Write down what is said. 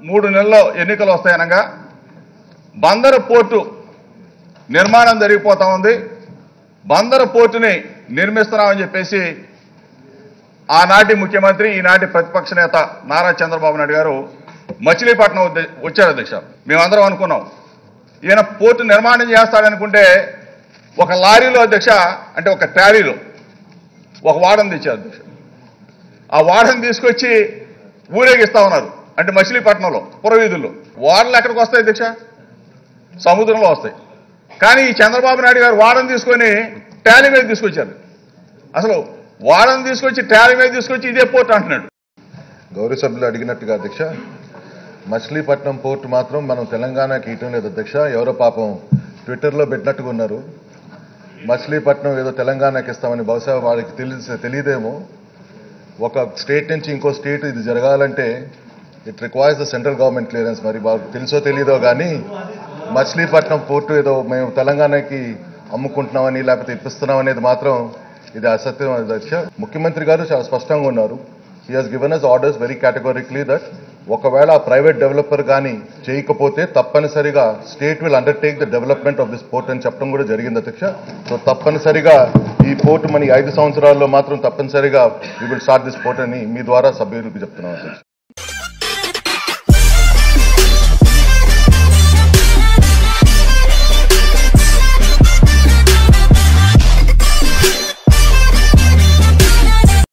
మూడు నెలల్లో ఎన్నికలు వస్తాయనగా బందరు పోర్టు నిర్మాణం జరిగిపోతా ఉంది బందరు పోర్టుని నిర్మిస్తున్నామని చెప్పేసి ఆనాటి ముఖ్యమంత్రి ఈనాటి ప్రతిపక్ష నేత నారా చంద్రబాబు నాయుడు గారు మచిలీపట్నం ఉద్ద- వచ్చారు అధ్యక్ష మేమందరం అనుకున్నాం ఈయన పోర్టు నిర్మాణం చేస్తాడనుకుంటే ఒక లారీలో అధ్యక్ష అంటే ఒక ట్రాలీలో ఒక వాడని తెచ్చారు అధ్యక్ష ఆ వాడని తీసుకొచ్చి ఊరేగిస్తా ఉన్నారు అంటే మచిలీపట్నంలో పురవీధుల్లో వాడలు ఎక్కడికి వస్తాయి అధ్యక్ష సముద్రంలో వస్తాయి కానీ ఈ చంద్రబాబు నాయుడు గారు వాడని తీసుకొని ట్రాలీ మీద తీసుకొచ్చారు అసలు వాడని తీసుకొచ్చి ట్రాలీ మీద తీసుకొచ్చి ఇదే పోర్ట్ అంటున్నాడు గౌరవ సభ్యులు అడిగినట్టుగా అధ్యక్ష మచిలీపట్నం పోర్టు మాత్రం మనం తెలంగాణకి ఇయటం లేదు అధ్యక్ష ఎవరో పాపం ట్విట్టర్లో పెట్టినట్టుగా ఉన్నారు మచిలీపట్నం ఏదో తెలంగాణకి ఇస్తామని బహుశా వాళ్ళకి తెలిసి తెలియదేమో ఒక స్టేట్ నుంచి ఇంకో స్టేట్ ఇది జరగాలంటే it requires the central government clearance మరి వాళ్ళకి తెలుసో తెలియదో కానీ మచిలీపట్నం పోర్టు ఏదో మేము తెలంగాణకి అమ్ముకుంటున్నామని లేకపోతే ఇప్పిస్తున్నాం అనేది మాత్ం ఇది అసత్యం అధ్యక్ష ముఖ్యమంత్రి గారు చాలా స్పష్టంగా ఉన్నారు he has given us orders very categorically that ఒకవేళ ఆ ప్రైవేట్ డెవలపర్ కానీ చేయకపోతే తప్పనిసరిగా state will undertake the development of this port అని చెప్పడం కూడా జరిగింది అధ్యక్ష సో తప్పనిసరిగా ఈ పోర్టు మన ఈ ఐదు సంవత్సరాల్లో మాత్రం తప్పనిసరిగా we will start this port అని మీ ద్వారా సభ్యులకు చెప్తున్నాం అధ్యక్ష